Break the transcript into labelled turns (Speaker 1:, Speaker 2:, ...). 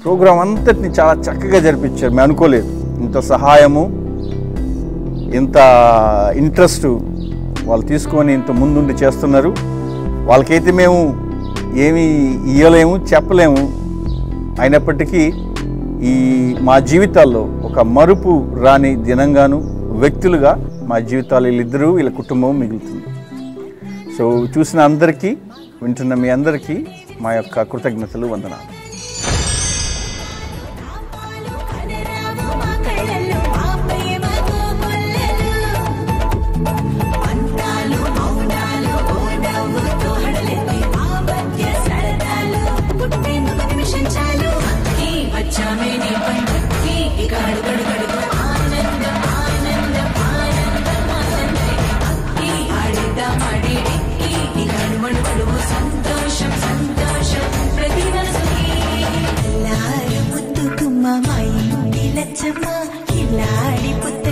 Speaker 1: programme అంతటిని చాలా చక్కగా జరిపించారు మేము అనుకోలేదు ఇంత సహాయము ఇంత ఇంట్రెస్ట్ వాళ్ళు తీసుకొని ఇంత ముందుండి చేస్తున్నారు వాళ్ళకైతే మేము ఏమి ఇయ్యలేము చెప్పలేము అయినప్పటికీ ఈ మా జీవితాల్లో ఒక మరుపు రాని దినంగాను వ్యక్తులుగా మా జీవితాలు వీళ్ళిద్దరూ వీళ్ళ కుటుంబం మిగులుతుంది సో చూసిన అందరికీ వింటున్న మీ అందరికీ మా యొక్క కృతజ్ఞతలు వందనాలు
Speaker 2: కనరావు మా కళ్ళల్లో ఆ ప్రేమకు ముల్లలు అంతాలు మౌనాలు ఓ నవ్వుతో హడలెత్తి ఆ మధ్య సరదాలు పుట్టేందుకు నిమిషం చాలు అక్కి వచ్చామే నీ పండుక్కి ఇక అడుగడుగడుగు ఆనందం ఆనందం ఆనందం ఆనందం అక్కి ఆడిద్దాం ఆడేడిక్కి ఇక అడుమడుగడుగు సంతోషం సంతోషం ప్రతి మనసుకి ఎల్లారు ముద్దుకుమ్మ మా ఇంటి లచ్చమ్మ కిల్లాడి పుత్త